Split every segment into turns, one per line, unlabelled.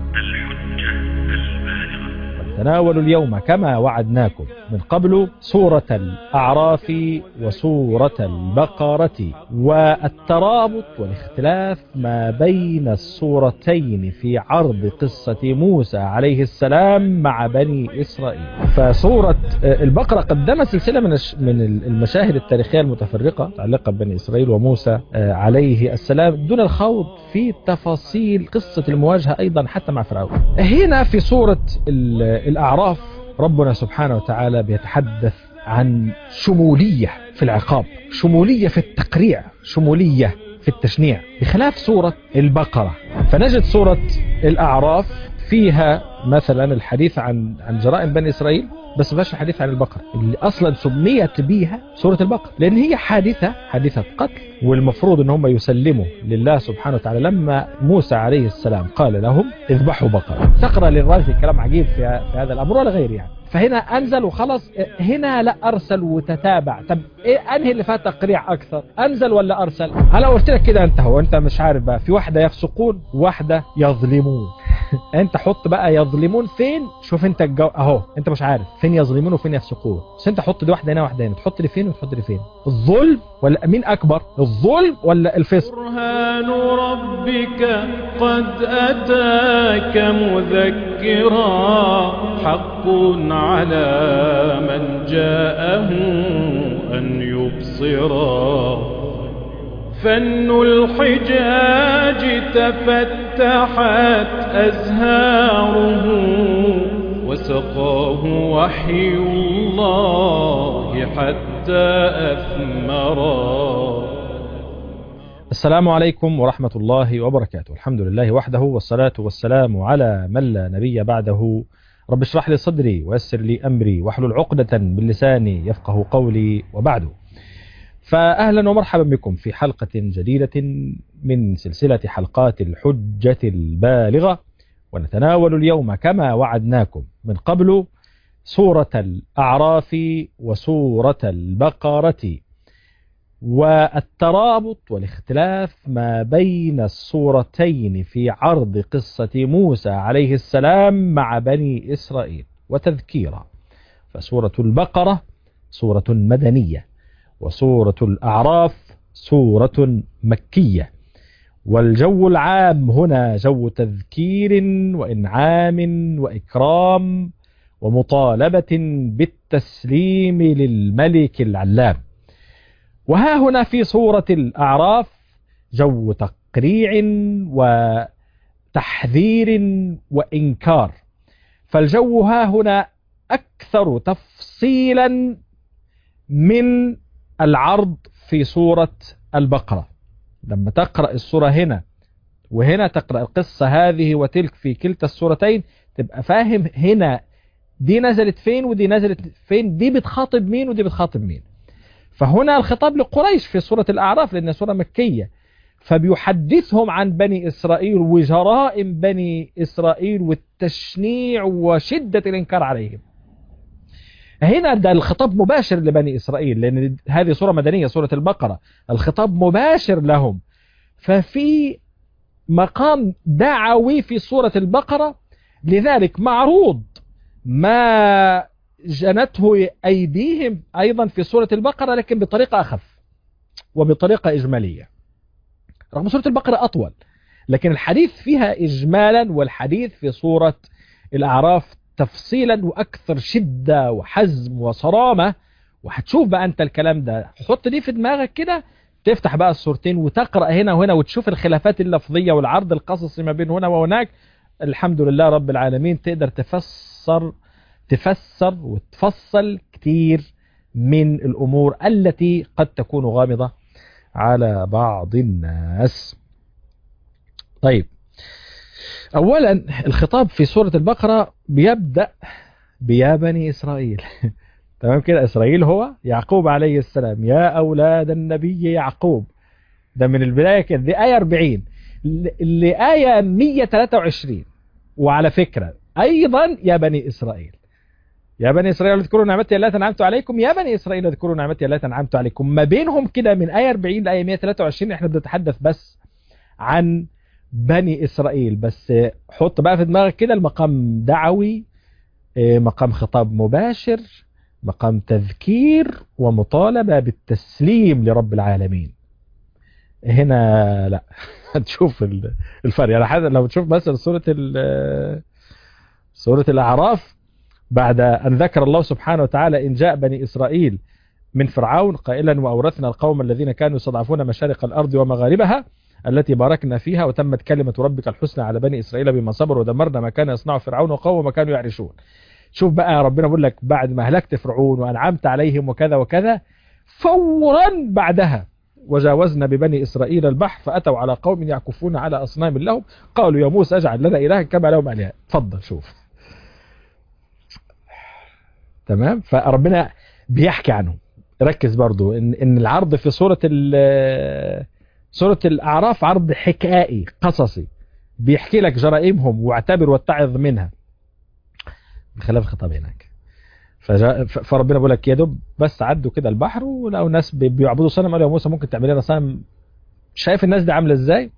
الحجة البالغة
تناول اليوم كما وعدناكم من قبل سورة الأعراف وسورة البقرة والترابط والاختلاف ما بين السورتين في عرض قصة موسى عليه السلام مع بني إسرائيل فسورة البقرة قدمت سلسلة من الش- من المشاهد التاريخية المتفرقة متعلقة ببني إسرائيل وموسى عليه السلام دون الخوض في تفاصيل قصة المواجهة أيضا حتى مع فرعون هنا في سورة ال- الأعراف ربنا سبحانه وتعالى بيتحدث عن شمولية في العقاب شمولية في التقريع شمولية في التشنيع بخلاف سورة البقرة فنجد سورة الأعراف فيها مثلا الحديث عن عن جرائم بني إسرائيل بس ما فيهاش الحديث عن البقرة اللي أصلا سميت بيها سورة البقرة لأن هي حادثة حادثة قتل والمفروض أن هم يسلموا لله سبحانه وتعالى لما موسى عليه السلام قال لهم اذبحوا بقرة تقرأ للرازي كلام عجيب في, في هذا الأمر ولا غير يعني فهنا أنزل وخلص هنا لا أرسل وتتابع طب إيه أنهي اللي فيها تقريع أكثر أنزل ولا أرسل أنا قلت لك كده أنت هو أنت مش عارف بقى في واحدة يفسقون واحدة يظلمون انت حط بقى يظلمون فين شوف انت الجو اهو انت مش عارف فين يظلمون وفين يفسقون بس انت حط دي واحده هنا واحده هنا تحط لي فين وتحط لي فين الظلم ولا مين اكبر الظلم ولا الفسق
برهان ربك قد أتاك مذكرا حق على من جاءه أن يبصرا فن الحجاج تفتحت أزهاره وسقاه وحي الله حتى أثمرا
السلام عليكم ورحمة الله وبركاته الحمد لله وحده والصلاة والسلام على من لا نبي بعده رب اشرح لي صدري ويسر لي أمري واحلل عقدة من لساني يفقه قولي وبعده فأهلا ومرحبا بكم في حلقة جديدة من سلسلة حلقات الحجة البالغة ونتناول اليوم كما وعدناكم من قبل سورة الأعراف وسورة البقرة والترابط والاختلاف ما بين السورتين في عرض قصة موسى عليه السلام مع بني إسرائيل وتذكيرا فسورة البقرة سورة مدنية وسورة الأعراف سورة مكية والجو العام هنا جو تذكير وإنعام وإكرام ومطالبة بالتسليم للملك العلام وها هنا في سورة الأعراف جو تقريع وتحذير وإنكار فالجو ها هنا أكثر تفصيلا من العرض في سورة البقرة لما تقرأ السورة هنا وهنا تقرأ القصة هذه وتلك في كلتا السورتين تبقى فاهم هنا دي نزلت فين ودي نزلت فين دي بتخاطب مين ودي بتخاطب مين فهنا الخطاب لقريش في سورة الأعراف لأنها سورة مكية فبيحدثهم عن بني إسرائيل وجرائم بني إسرائيل والتشنيع وشدة الإنكار عليهم هنا ده الخطاب مباشر لبني إسرائيل لأن هذه سورة مدنية سورة البقرة الخطاب مباشر لهم ففي مقام دعوي في سورة البقرة لذلك معروض ما جنته أيديهم أيضا في سورة البقرة لكن بطريقة أخف وبطريقة إجمالية رغم سورة البقرة أطول لكن الحديث فيها إجمالا والحديث في سورة الأعراف تفصيلا وأكثر شدة وحزم وصرامة وهتشوف بقى أنت الكلام ده حط دي في دماغك كده تفتح بقى الصورتين وتقرأ هنا وهنا وتشوف الخلافات اللفظية والعرض القصصي ما بين هنا وهناك الحمد لله رب العالمين تقدر تفسر تفسر وتفصل كتير من الأمور التي قد تكون غامضة على بعض الناس طيب أولا الخطاب في سورة البقرة بيبدأ بيا بني إسرائيل تمام كده إسرائيل هو يعقوب عليه السلام يا أولاد النبي يعقوب ده من البداية كده دي آية 40 لآية 123 وعلى فكرة أيضا يا بني إسرائيل يا بني إسرائيل اذكروا نعمتي التي أنعمت عليكم يا بني إسرائيل اذكروا نعمتي التي أنعمت عليكم ما بينهم كده من آية 40 لآية 123 احنا بنتحدث بس عن بني إسرائيل بس حط بقى في دماغك كده المقام دعوي آه، مقام خطاب مباشر مقام تذكير ومطالبة بالتسليم لرب العالمين هنا لا هتشوف ال- الفرق يعني حتى لو تشوف مثلا سورة ال- سورة الأعراف بعد أن ذكر الله سبحانه وتعالى إن جاء بني إسرائيل من فرعون قائلا وأورثنا القوم الذين كانوا يستضعفون مشارق الأرض ومغاربها التي باركنا فيها وتمت كلمة ربك الحسنى على بني إسرائيل بما صبروا ودمرنا ما كان يصنع فرعون وقومه ما كانوا يعرشون شوف بقى ربنا بيقول لك بعد ما أهلكت فرعون وأنعمت عليهم وكذا وكذا فورا بعدها وجاوزنا ببني إسرائيل البحر فأتوا على قوم يعكفون على أصنام لهم قالوا يا موسى اجعل لنا إلها كما لهم آلهة تفضل شوف تمام فربنا بيحكي عنهم ركز برضو ان ان العرض في سوره ال- سوره الاعراف عرض حكائي قصصي بيحكي لك جرائمهم واعتبر واتعظ منها بخلاف الخطاب هناك فجاء ف- فربنا بيقول لك يا دوب بس عدوا كده البحر ولقوا ناس بي- بيعبدوا صنم قالوا يا موسى ممكن تعمل لنا صنم شايف الناس دي عامله ازاي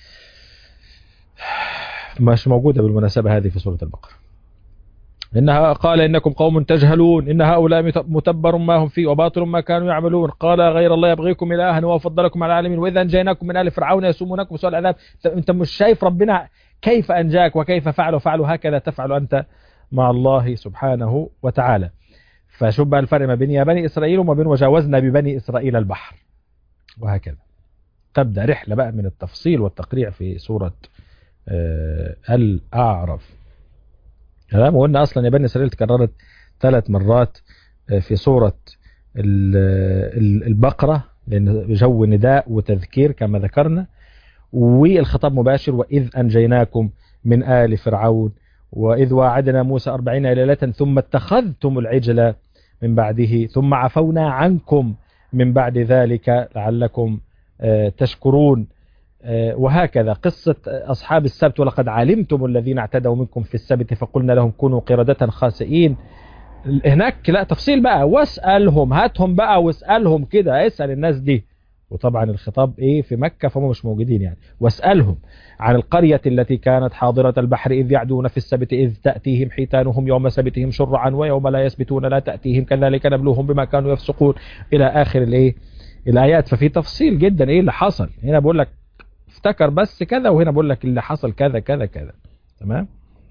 مش موجوده بالمناسبه هذه في سوره البقره إنها قال إنكم قوم تجهلون إن هؤلاء مت- متبر ما هم فيه وباطل ما كانوا يعملون قال غير الله يبغيكم إلها وفضلكم على العالمين وإذا أنجيناكم من آل فرعون يسومونكم سوء العذاب أنت- أنت مش شايف ربنا كيف أنجاك وكيف فعلوا فعلوا هكذا تفعل أنت مع الله سبحانه وتعالى فشوف بقى الفرق ما بين يا بني إسرائيل وما بين وجاوزنا ببني إسرائيل البحر وهكذا تبدأ رحلة بقى من التفصيل والتقريع في سورة آه، الأعراف تمام وقلنا اصلا يا بني اسرائيل تكررت ثلاث مرات آه، في سوره ال- ال- البقره لان جو نداء وتذكير كما ذكرنا والخطاب مباشر واذ انجيناكم من ال فرعون واذ واعدنا موسى أربعين ليله ثم اتخذتم العجل من بعده ثم عفونا عنكم من بعد ذلك لعلكم آه، تشكرون آه، وهكذا قصة أصحاب السبت ولقد علمتم الذين اعتدوا منكم في السبت فقلنا لهم كونوا قردة خاسئين هناك لا تفصيل بقى واسألهم هاتهم بقى واسألهم كده اسأل الناس دي وطبعا الخطاب ايه في مكة فهم مش موجودين يعني واسألهم عن القرية التي كانت حاضرة البحر إذ يعدون في السبت إذ تأتيهم حيتانهم يوم سبتهم شرعا ويوم لا يسبتون لا تأتيهم كذلك نبلوهم بما كانوا يفسقون إلى آخر الايه الآيات ففي تفصيل جدا ايه اللي حصل هنا بقول لك افتكر بس كذا وهنا بقول لك اللي حصل كذا كذا كذا تمام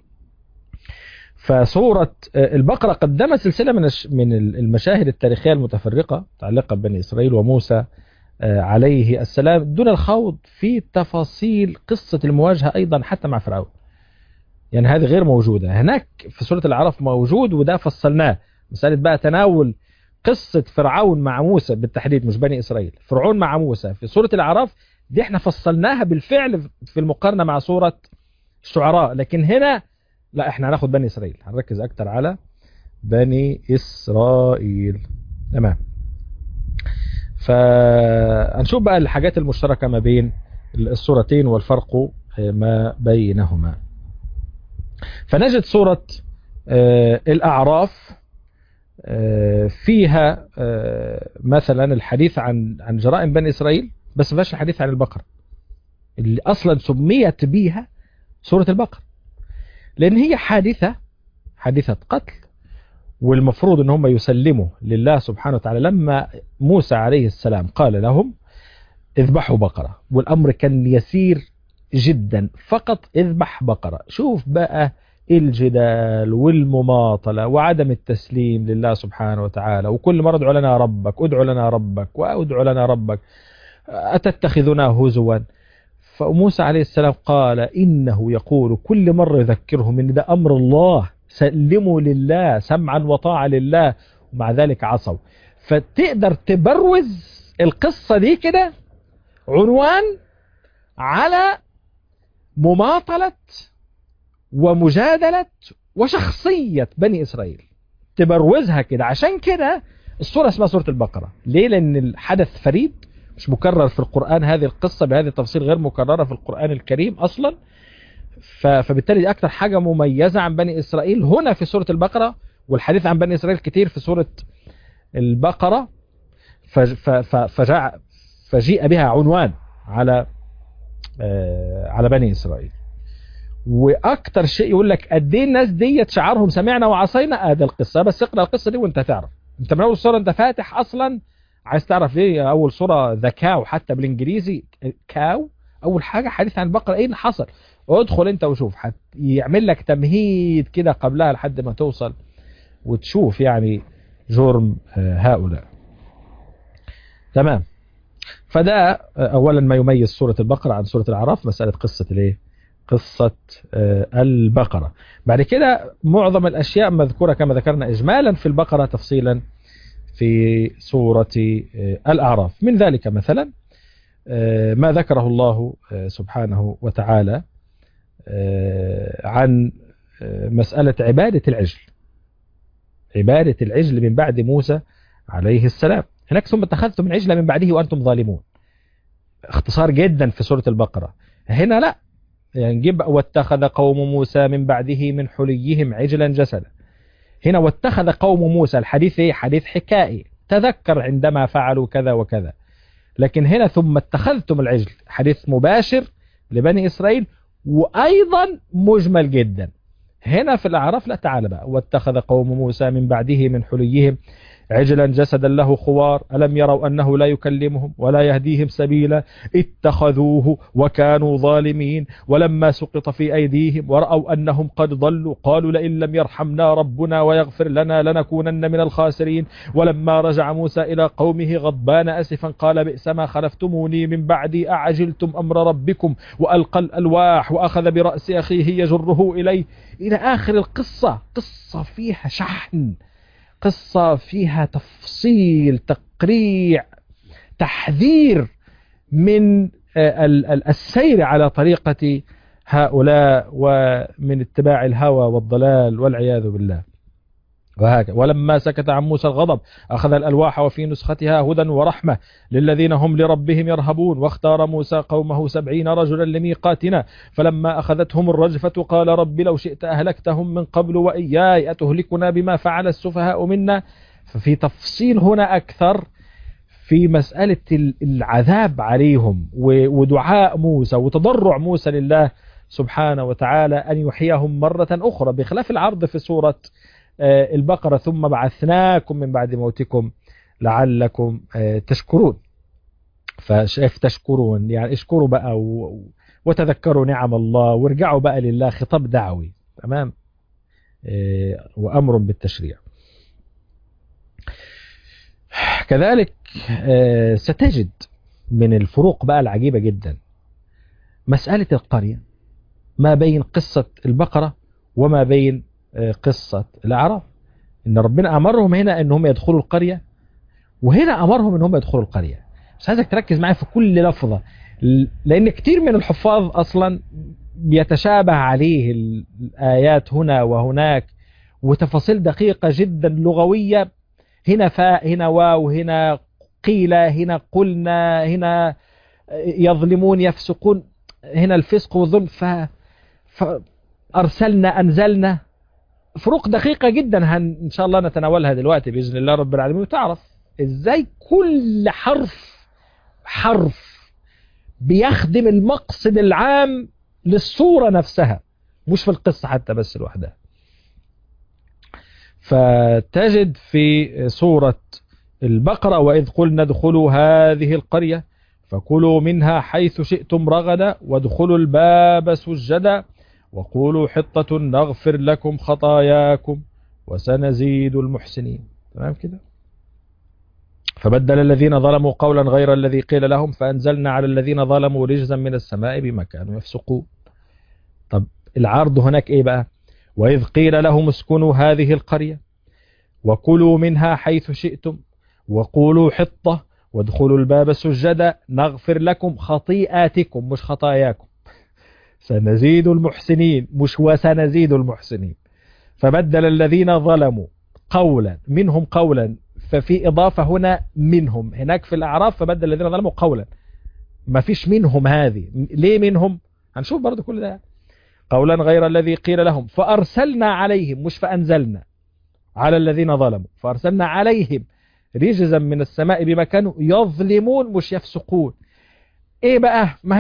فسورة آه، البقرة قدمت سلسلة من الش- من المشاهد التاريخية المتفرقة متعلقة ببني إسرائيل وموسى آه، عليه السلام دون الخوض في تفاصيل قصة المواجهة أيضا حتى مع فرعون يعني هذه غير موجودة هناك في سورة الأعراف موجود وده فصلناه مسألة بقى تناول قصة فرعون مع موسى بالتحديد مش بني إسرائيل فرعون مع موسى في سورة الأعراف دي احنا فصلناها بالفعل في المقارنة مع سورة الشعراء لكن هنا لا احنا هناخد بني إسرائيل هنركز أكتر على بني إسرائيل تمام فهنشوف بقى الحاجات المشتركة ما بين السورتين والفرق ما بينهما فنجد سورة آه، الأعراف آه، فيها آه، مثلا الحديث عن عن جرائم بني إسرائيل بس ما فيهاش الحديث عن البقرة اللي أصلا سميت بيها سورة البقرة لأن هي حادثة حادثة قتل والمفروض ان هم يسلموا لله سبحانه وتعالى لما موسى عليه السلام قال لهم اذبحوا بقرة والأمر كان يسير جدا فقط اذبح بقرة شوف بقى الجدال والمماطلة وعدم التسليم لله سبحانه وتعالى وكل مرة ادعو لنا ربك ادعو لنا ربك وادعو لنا ربك أتتخذنا هزوا فموسى عليه السلام قال إنه يقول كل مرة يذكرهم إن ده أمر الله سلموا لله سمعا وطاعة لله ومع ذلك عصوا فتقدر تبروز القصة دي كده عنوان على مماطلة ومجادلة وشخصية بني إسرائيل تبروزها كده عشان كده السورة اسمها سورة البقرة ليه لأن الحدث فريد مش مكرر في القرآن هذه القصة بهذه التفصيل غير مكررة في القرآن الكريم أصلا ف- فبالتالي دي أكتر حاجة مميزة عن بني إسرائيل هنا في سورة البقرة والحديث عن بني إسرائيل كتير في سورة البقرة فج- ف- ف- فجاء فجيء بها عنوان على آه، على بني إسرائيل واكتر شيء يقول لك قد ايه الناس ديت شعارهم سمعنا وعصينا ادي القصه بس اقرا القصه دي وانت تعرف انت من اول صوره انت فاتح اصلا عايز تعرف ليه اول صوره ذا كاو حتى بالانجليزي كاو اول حاجه حديث عن البقره ايه اللي حصل ادخل انت وشوف حت يعمل لك تمهيد كده قبلها لحد ما توصل وتشوف يعني جرم آه، هؤلاء تمام فده آه، اولا ما يميز سوره البقره عن سوره الاعراف مساله قصه الايه قصه آه، البقره بعد كده معظم الاشياء مذكوره كما ذكرنا اجمالا في البقره تفصيلا في سوره آه، الاعراف من ذلك مثلا آه، ما ذكره الله آه، سبحانه وتعالى آه، عن آه، مساله عباده العجل عباده العجل من بعد موسى عليه السلام هناك ثم اتخذتم العجل من بعده وانتم ظالمون اختصار جدا في سوره البقره هنا لا يعني نجيب بقى واتخذ قوم موسى من بعده من حليهم عجلا جسدا هنا واتخذ قوم موسى الحديث ايه حديث حكائي تذكر عندما فعلوا كذا وكذا لكن هنا ثم اتخذتم العجل حديث مباشر لبني إسرائيل وأيضا مجمل جدا هنا في الأعراف لا تعالى بقى واتخذ قوم موسى من بعده من حليهم عجلا جسدا له خوار ألم يروا أنه لا يكلمهم ولا يهديهم سبيلا اتخذوه وكانوا ظالمين ولما سقط في أيديهم ورأوا أنهم قد ضلوا قالوا لئن لم يرحمنا ربنا ويغفر لنا لنكونن من الخاسرين ولما رجع موسى إلى قومه غضبان أسفا قال بئس ما خلفتموني من بعدي أعجلتم أمر ربكم وألقى الألواح وأخذ برأس أخيه يجره إليه إلى آخر القصة قصة فيها شحن قصة فيها تفصيل تقريع تحذير من آه، ال- ال- السير على طريقة هؤلاء ومن اتباع الهوى والضلال والعياذ بالله وهكذا ولما سكت عن موسى الغضب أخذ الألواح وفي نسختها هدى ورحمة للذين هم لربهم يرهبون واختار موسى قومه سبعين رجلا لميقاتنا فلما أخذتهم الرجفة قال رب لو شئت أهلكتهم من قبل وإياي أتهلكنا بما فعل السفهاء منا ففي تفصيل هنا أكثر في مسألة ال- العذاب عليهم و- ودعاء موسى وتضرع موسى لله سبحانه وتعالى أن يحييهم مرة أخرى بخلاف العرض في سورة آه، البقرة ثم بعثناكم من بعد موتكم لعلكم آه، تشكرون فشايف تشكرون يعني اشكروا بقى و- وتذكروا نعم الله وارجعوا بقى لله خطاب دعوي تمام آه، وأمر بالتشريع كذلك آه، ستجد من الفروق بقى العجيبة جدا مسألة القرية ما بين قصة البقرة وما بين آه، قصة الأعراف إن ربنا أمرهم هنا إنهم يدخلوا القرية وهنا أمرهم إنهم يدخلوا القرية بس عايزك تركز معايا في كل لفظة ل- لأن كتير من الحفاظ أصلا بيتشابه عليه ال- الآيات هنا وهناك وتفاصيل دقيقة جدا لغوية هنا فاء هنا واو هنا قيل هنا قلنا هنا يظلمون يفسقون هنا الفسق والظلم ف... فأرسلنا أنزلنا فروق دقيقة جدا هن إن شاء الله نتناولها دلوقتي بإذن الله رب العالمين وتعرف إزاي كل حرف حرف بيخدم المقصد العام للصورة نفسها مش في القصة حتى بس لوحدها فتجد في سورة البقرة وإذ قلنا ادخلوا هذه القرية فكلوا منها حيث شئتم رغدا وادخلوا الباب سجدا وقولوا حطة نغفر لكم خطاياكم وسنزيد المحسنين تمام كده فبدل الذين ظلموا قولا غير الذي قيل لهم فأنزلنا على الذين ظلموا رجزا من السماء بما كانوا يفسقون طب العرض هناك ايه بقى وإذ قيل لهم اسكنوا هذه القرية وكلوا منها حيث شئتم وقولوا حطة وادخلوا الباب سجدا نغفر لكم خطيئاتكم مش خطاياكم سنزيد المحسنين مش وسنزيد المحسنين فبدل الذين ظلموا قولا منهم قولا ففي إضافة هنا منهم هناك في الأعراف فبدل الذين ظلموا قولا ما فيش منهم هذه ليه منهم هنشوف برضو كل ده قولا غير الذي قيل لهم فأرسلنا عليهم مش فأنزلنا على الذين ظلموا فأرسلنا عليهم رجزا من السماء بما كانوا يظلمون مش يفسقون ايه بقى ما هي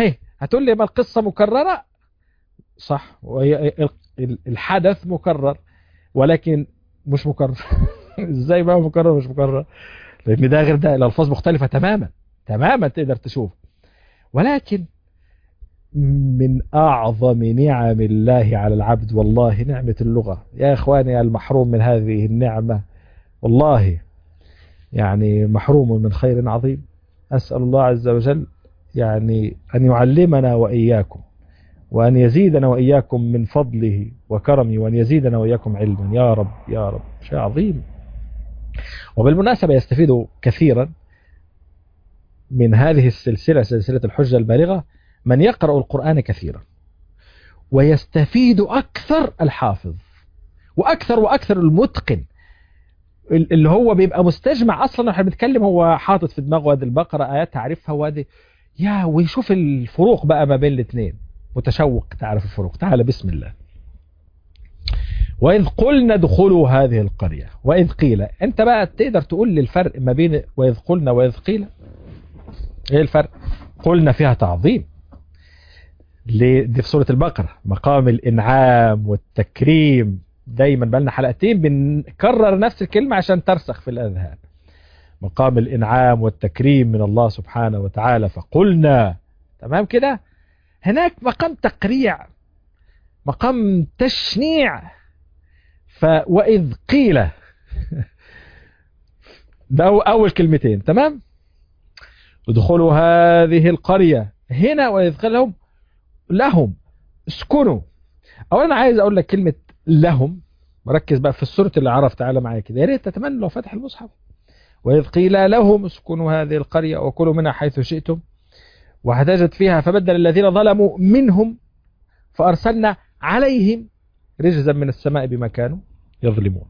هتقول لي ما القصة مكررة صح وهي ال- الحدث مكرر ولكن مش مكرر ازاي بقى مكرر مش مكرر لان ده غير ده الالفاظ مختلفة تماما تماما تقدر تشوف ولكن من أعظم نعم الله على العبد والله نعمة اللغة يا إخواني المحروم من هذه النعمة والله يعني محروم من خير عظيم أسأل الله عز وجل يعني أن يعلمنا وإياكم وأن يزيدنا وإياكم من فضله وكرمه وأن يزيدنا وإياكم علما يا رب يا رب شيء عظيم وبالمناسبة يستفيد كثيرا من هذه السلسلة سلسلة الحجة البالغة من يقرأ القرآن كثيرا ويستفيد أكثر الحافظ وأكثر وأكثر المتقن ال- اللي هو بيبقى مستجمع أصلا احنا بنتكلم هو حاطط في دماغه هذه البقرة آيات تعرفها وهذه يا ويشوف الفروق بقى ما بين الاثنين متشوق تعرف الفروق تعال بسم الله وإذ قلنا ادخلوا هذه القرية وإذ قيل أنت بقى تقدر تقول لي الفرق ما بين وإذ قلنا وإذ قيل إيه الفرق قلنا فيها تعظيم ليه؟ دي في سورة البقرة مقام الإنعام والتكريم دايما بقالنا حلقتين بنكرر نفس الكلمة عشان ترسخ في الأذهان مقام الإنعام والتكريم من الله سبحانه وتعالى فقلنا تمام كده هناك مقام تقريع مقام تشنيع ف وإذ قيل ده أو- أول كلمتين تمام ادخلوا هذه القرية هنا وإذ قيل لهم لهم اسكنوا أولا عايز أقول لك كلمة لهم ركز بقى في السورة اللي عرف تعالى معايا كده يا ريت تتمنى لو فتح المصحف وإذ قيل لهم اسكنوا هذه القرية وكلوا منها حيث شئتم واحتاجت فيها فبدل الذين ظلموا منهم فأرسلنا عليهم رجزا من السماء بما كانوا يظلمون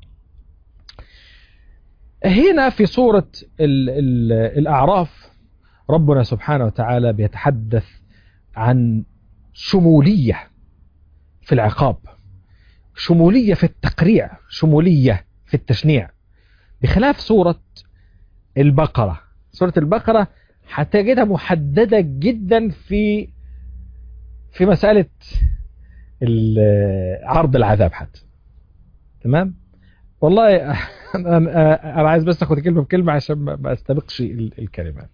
هنا في سورة ال ال الأعراف ربنا سبحانه وتعالى بيتحدث عن شمولية في العقاب شمولية في التقريع شمولية في التشنيع بخلاف سورة البقرة سورة البقرة هتجدها محددة جدا في في مسألة ال- عرض العذاب حتى تمام والله انا أنا عايز بس اخد كلمه بكلمه عشان ما ما استبقش ال- الكلمات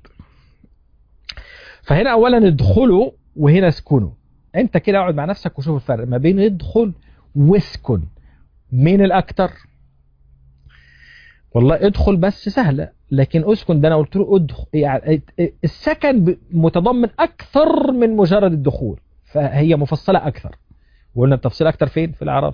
فهنا اولا ادخلوا وهنا اسكنوا انت كده اقعد مع نفسك وشوف الفرق ما بين ادخل واسكن مين الاكتر والله ادخل بس سهله لكن اسكن ده انا قلت له ادخل يعني السكن ب- متضمن اكثر من مجرد الدخول فهي مفصله اكثر وقلنا التفصيل اكثر فين في الاعراف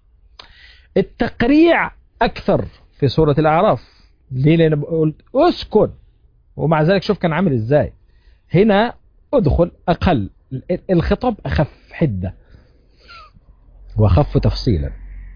التقريع اكثر في سوره الاعراف ليه لان قلت اسكن ومع ذلك شوف كان عامل ازاي هنا ادخل اقل الخطاب اخف حده واخف تفصيلا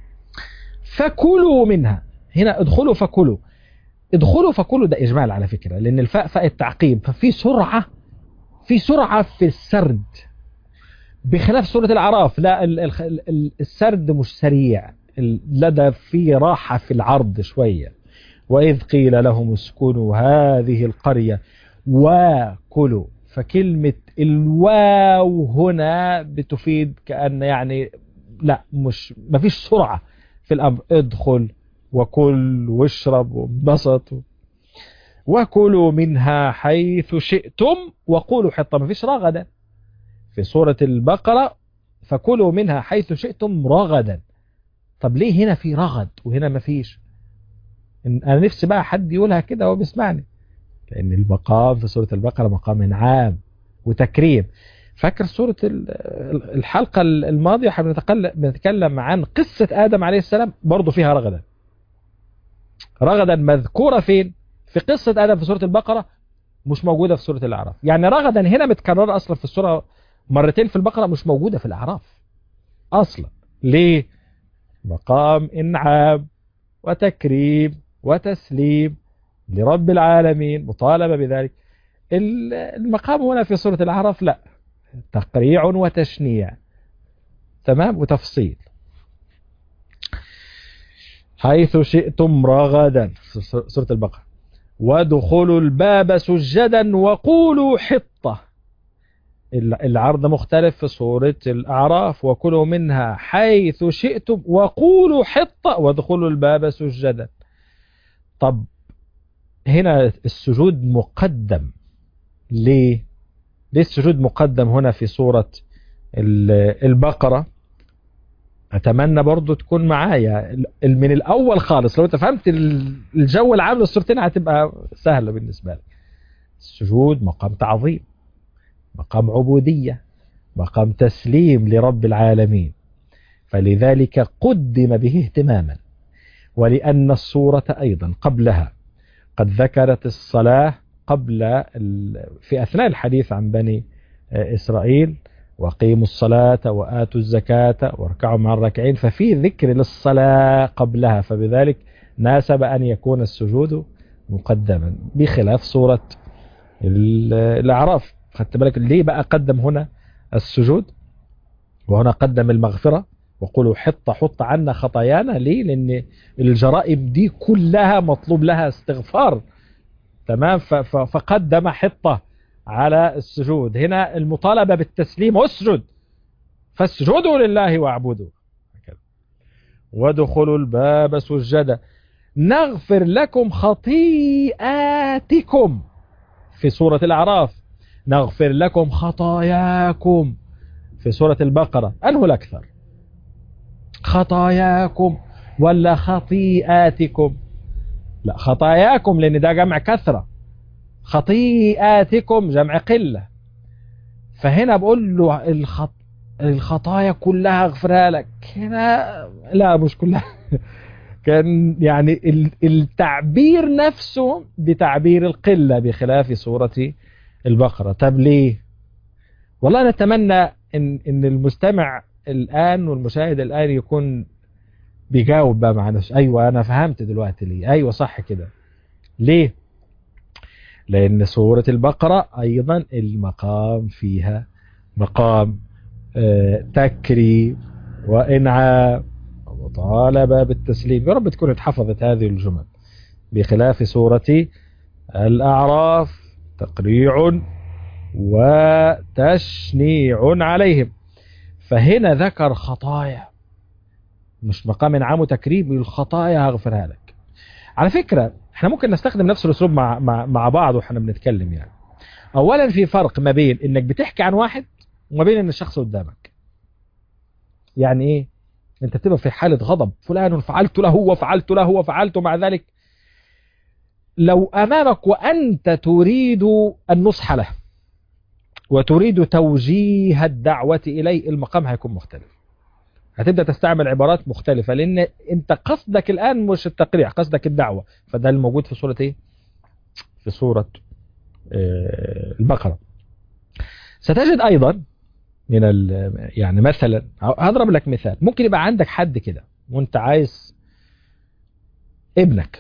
فكلوا منها هنا ادخلوا فكلوا ادخلوا فكلوا ده اجمال على فكره لان الفاء فاء التعقيب ففي سرعه في سرعه في السرد بخلاف سوره الاعراف لا ال- ال- ال- السرد مش سريع ال- لا ده في راحه في العرض شويه واذ قيل لهم اسكنوا هذه القريه وكلوا فكلمه الواو هنا بتفيد كان يعني لا مش مفيش سرعه في الامر ادخل وكل واشرب وانبسط وكلوا منها حيث شئتم وقولوا حطة مفيش رغدا في سورة البقرة فكلوا منها حيث شئتم رغدا طب ليه هنا في رغد وهنا مفيش إن- انا نفسي بقى حد يقولها كده وهو بيسمعني لان المقام في سورة البقرة مقام انعام وتكريم فاكر سورة ال- ال- الحلقة الماضية احنا بنتكلم بنتكلم عن قصة آدم عليه السلام برضه فيها رغدا رغدا مذكورة فين في قصة آدم في سورة البقرة مش موجودة في سورة الأعراف يعني رغدا هنا متكررة أصلا في السورة مرتين في البقرة مش موجودة في الأعراف أصلا ليه مقام إنعام وتكريم وتسليم لرب العالمين مطالبة بذلك ال- المقام هنا في سورة الأعراف لا تقريع وتشنيع تمام وتفصيل حيث شئتم رغدا في سورة البقرة وادخلوا الباب سجدا وقولوا حطة العرض مختلف في سورة الأعراف وكلوا منها حيث شئتم وقولوا حطة وادخلوا الباب سجدا طب هنا السجود مقدم ليه ليه السجود مقدم هنا في سورة البقرة أتمنى برضو تكون معايا من الأول خالص لو أنت فهمت الجو العام للسورتين هتبقى سهلة بالنسبة لك السجود مقام تعظيم مقام عبودية مقام تسليم لرب العالمين فلذلك قدم به اهتماما ولأن الصورة أيضا قبلها قد ذكرت الصلاة قبل في أثناء الحديث عن بني إسرائيل وقيموا الصلاة وآتوا الزكاة واركعوا مع الراكعين ففي ذكر للصلاة قبلها فبذلك ناسب أن يكون السجود مقدما بخلاف صورة الأعراف خدت بالك ليه بقى قدم هنا السجود وهنا قدم المغفرة وقولوا حط حط عنا خطايانا ليه لأن الجرائم دي كلها مطلوب لها استغفار تمام فقدم حطة على السجود هنا المطالبة بالتسليم اسجد فاسجدوا لله واعبدوا وادخلوا الباب سجدا نغفر لكم خطيئاتكم في سورة الأعراف نغفر لكم خطاياكم في سورة البقرة أنه الأكثر خطاياكم ولا خطيئاتكم لا خطاياكم لأن ده جمع كثرة خطيئاتكم جمع قلة فهنا بقول له الخط... الخطايا كلها اغفرها لك هنا لا مش كلها كان يعني التعبير نفسه بتعبير القلة بخلاف سورة البقرة طب ليه والله نتمنى ان, إن المستمع الآن والمشاهد الآن يكون بيجاوب بقى مع نفسه أيوة أنا فهمت دلوقتي ليه أيوة صح كده ليه لأن سورة البقرة أيضا المقام فيها مقام آه تكريم وإنعام ومطالبة بالتسليم يا رب تكون اتحفظت هذه الجمل بخلاف سورة الأعراف تقريع وتشنيع عليهم فهنا ذكر خطايا مش مقام انعام وتكريم الخطايا هغفرها لك على فكرة احنا ممكن نستخدم نفس الاسلوب مع, مع, مع بعض واحنا بنتكلم يعني اولا في فرق ما بين انك بتحكي عن واحد وما بين ان الشخص قدامك يعني ايه انت بتبقى في حالة غضب فلان فعلت له وفعلت له وفعلت مع ذلك لو امامك وانت تريد النصح له وتريد توجيه الدعوة اليه المقام هيكون مختلف هتبدأ تستعمل عبارات مختلفة لأن أنت قصدك الآن مش التقريع قصدك الدعوة فده الموجود في سورة إيه؟ في سورة البقرة ستجد أيضا من يعني مثلا هضرب لك مثال ممكن يبقى عندك حد كده وانت عايز ابنك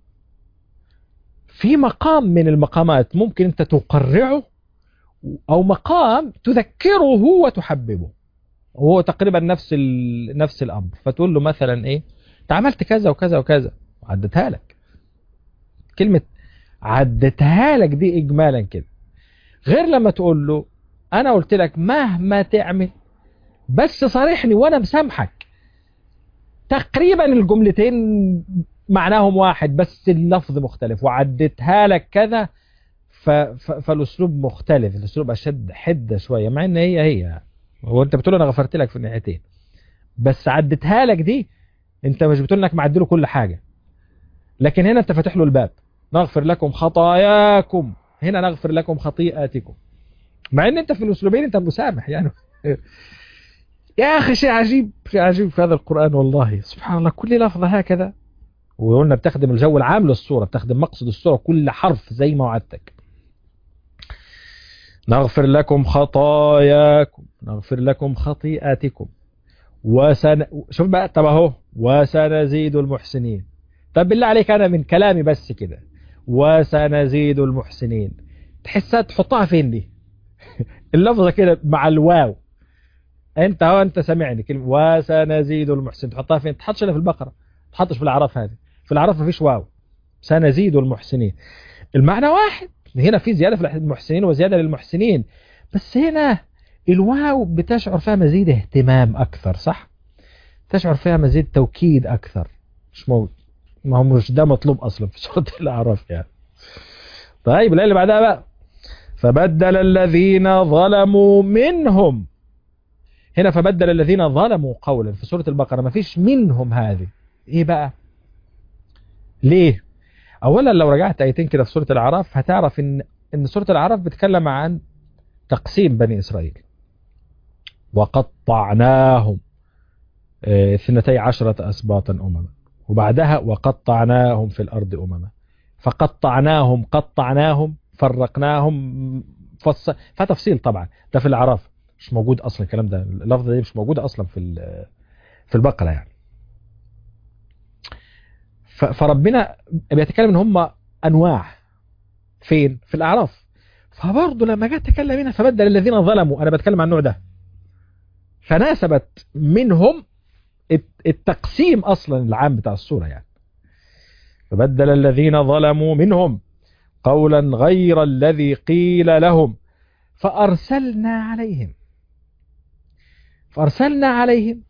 في مقام من المقامات ممكن انت تقرعه او مقام تذكره وتحببه وهو تقريبا نفس نفس الامر فتقول له مثلا ايه انت عملت كذا وكذا وكذا وعدتها لك كلمة عدتها لك دي اجمالا كده غير لما تقول له انا قلت لك مهما تعمل بس صارحني وانا مسامحك تقريبا الجملتين معناهم واحد بس اللفظ مختلف وعدتها لك كذا ف... ف... فالاسلوب مختلف الاسلوب اشد حده شويه مع ان هي هي هو انت بتقول انا غفرت لك في الناحيتين بس عدتها لك دي انت مش بتقول انك معدله كل حاجه لكن هنا انت فاتح له الباب نغفر لكم خطاياكم هنا نغفر لكم خطيئاتكم مع ان انت في الاسلوبين انت مسامح يعني يا اخي شيء عجيب شيء عجيب في هذا القران والله سبحان الله كل لفظه هكذا وقلنا بتخدم الجو العام للصوره بتخدم مقصد الصوره كل حرف زي ما وعدتك نغفر لكم خطاياكم نغفر لكم خطيئاتكم وسن شوف بقى طب اهو وسنزيد المحسنين طب بالله عليك انا من كلامي بس كده وسنزيد المحسنين تحسها تحطها فين دي اللفظه كده مع الواو انت اهو انت سامعني كلمه وسنزيد المحسنين تحطها فين تحطش في البقره تحطش في الاعراف هذه في الاعراف مفيش واو سنزيد المحسنين المعنى واحد هنا في زيادة في المحسنين وزيادة للمحسنين بس هنا الواو بتشعر فيها مزيد اهتمام أكثر صح؟ تشعر فيها مزيد توكيد أكثر مش موجود ما هو مش ده مطلوب أصلا في سورة الأعراف يعني طيب الآية اللي بعدها بقى فبدل الذين ظلموا منهم هنا فبدل الذين ظلموا قولا في سورة البقرة ما فيش منهم هذه ايه بقى ليه اولا لو رجعت ايتين كده في سورة الاعراف هتعرف ان ان سورة الاعراف بتتكلم عن تقسيم بني اسرائيل وقطعناهم آه، اثنتي عشرة اسباطا امما وبعدها وقطعناهم في الارض امما فقطعناهم قطعناهم فرقناهم فص... فتفصيل طبعا ده في الاعراف مش موجود اصلا الكلام ده اللفظه دي مش موجوده اصلا في ال- في البقره يعني ف- فربنا بيتكلم ان هم انواع فين في الاعراف فبرضه لما جاء تكلم هنا فبدل الذين ظلموا انا بتكلم عن النوع ده فناسبت منهم الت- التقسيم اصلا العام بتاع السوره يعني فبدل الذين ظلموا منهم قولا غير الذي قيل لهم فارسلنا عليهم فارسلنا عليهم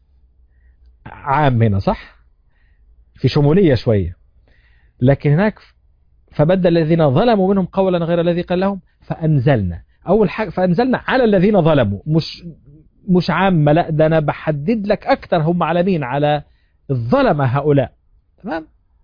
عام هنا صح في شموليه شويه لكن هناك فبدل الذين ظلموا منهم قولا غير الذي قال لهم فانزلنا اول حاجه فانزلنا على الذين ظلموا مش مش عامه لا ده انا بحدد لك اكتر هم على مين على الظلمه هؤلاء تمام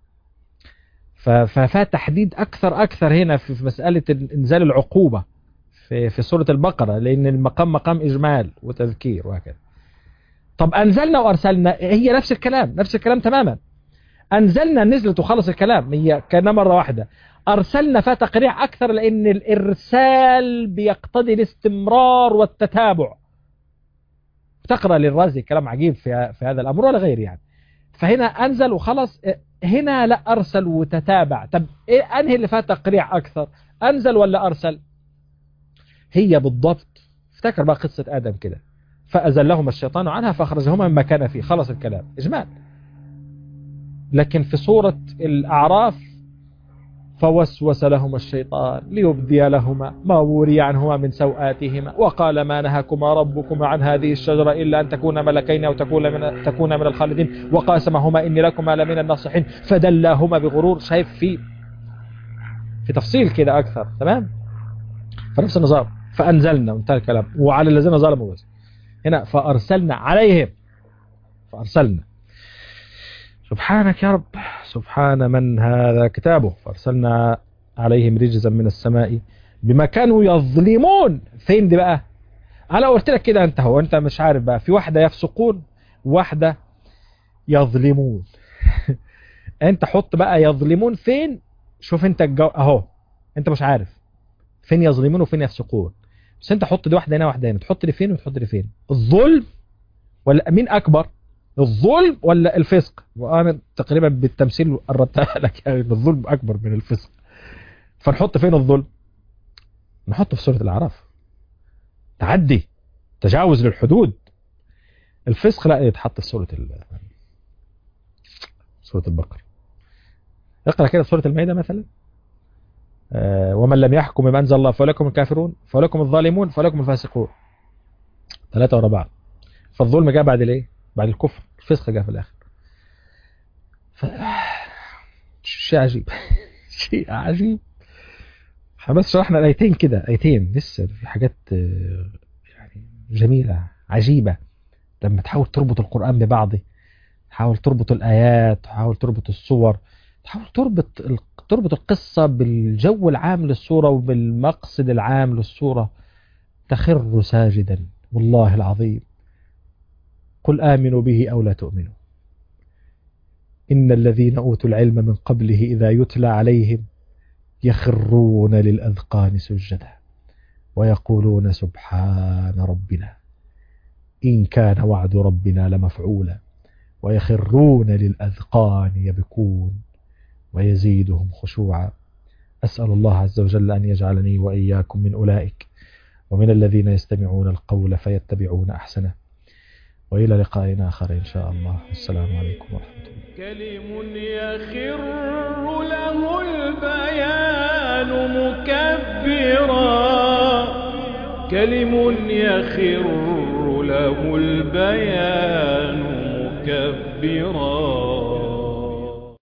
ف- ففيها تحديد اكثر اكثر هنا في في مساله انزال العقوبه في في سوره البقره لان المقام مقام اجمال وتذكير وهكذا طب انزلنا وارسلنا هي نفس الكلام نفس الكلام تماما انزلنا نزلت وخلص الكلام هي كانها مره واحده ارسلنا فيها تقريع اكثر لان الارسال بيقتضي الاستمرار والتتابع تقرا للرازي كلام عجيب في في هذا الامر ولا غير يعني فهنا انزل وخلص هنا لا ارسل وتتابع طب ايه انهي اللي فيها تقريع اكثر انزل ولا ارسل هي بالضبط افتكر بقى قصه ادم كده فازلهما الشيطان عنها فاخرجهما مما كان فيه خلص الكلام اجمال لكن في سوره الاعراف فوسوس لهما الشيطان ليبدي لهما ما وري عنهما من سوآتهما وقال ما نهاكما ربكما عن هذه الشجرة إلا أن تكونا ملكين أو تكون من, تكون من الخالدين وقاسمهما إني لكما لمن الناصحين فدلاهما بغرور شايف في في تفصيل كده أكثر تمام فنفس النظام فأنزلنا وانتهى الكلام وعلى الذين ظلموا بس هنا فأرسلنا عليهم فأرسلنا سبحانك يا رب سبحان من هذا كتابه فارسلنا عليهم رجزا من السماء بما كانوا يظلمون فين دي بقى انا قلت لك كده انت هو انت مش عارف بقى في واحده يفسقون واحده يظلمون انت حط بقى يظلمون فين شوف انت الجو اهو انت مش عارف فين يظلمون وفين يفسقون بس انت حط دي واحده هنا واحده هنا تحط دي فين وتحط دي فين الظلم ولا مين اكبر الظلم ولا الفسق وانا تقريبا بالتمثيل قربتها لك يعني الظلم اكبر من الفسق فنحط فين الظلم نحطه في سوره الاعراف تعدي تجاوز للحدود الفسق لا يتحط في سوره ال... سوره البقره اقرا كده في سوره المائده مثلا آه ومن لم يحكم بما انزل الله فلكم الكافرون فلكم الظالمون فلكم الفاسقون ثلاثه ورا بعض فالظلم جاء بعد الايه بعد الكفر الفسق جاء في الاخر ف... شيء عجيب شيء عجيب احنا بس شرحنا الايتين كده ايتين لسه في حاجات يعني جميله عجيبه لما تحاول تربط القران ببعضه تحاول تربط الايات تحاول تربط الصور تحاول تربط تربط القصه بالجو العام للصوره وبالمقصد العام للصوره تخر ساجدا والله العظيم قل آمنوا به أو لا تؤمنوا إن الذين أوتوا العلم من قبله إذا يتلى عليهم يخرون للأذقان سجدا ويقولون سبحان ربنا إن كان وعد ربنا لمفعولا ويخرون للأذقان يبكون ويزيدهم خشوعا أسأل الله عز وجل أن يجعلني وإياكم من أولئك ومن الذين يستمعون القول فيتبعون أحسنه وإلى لقاء آخر إن شاء الله والسلام عليكم ورحمة الله
كلم يخر له البيان مكبرا كلم يخر له البيان مكبرا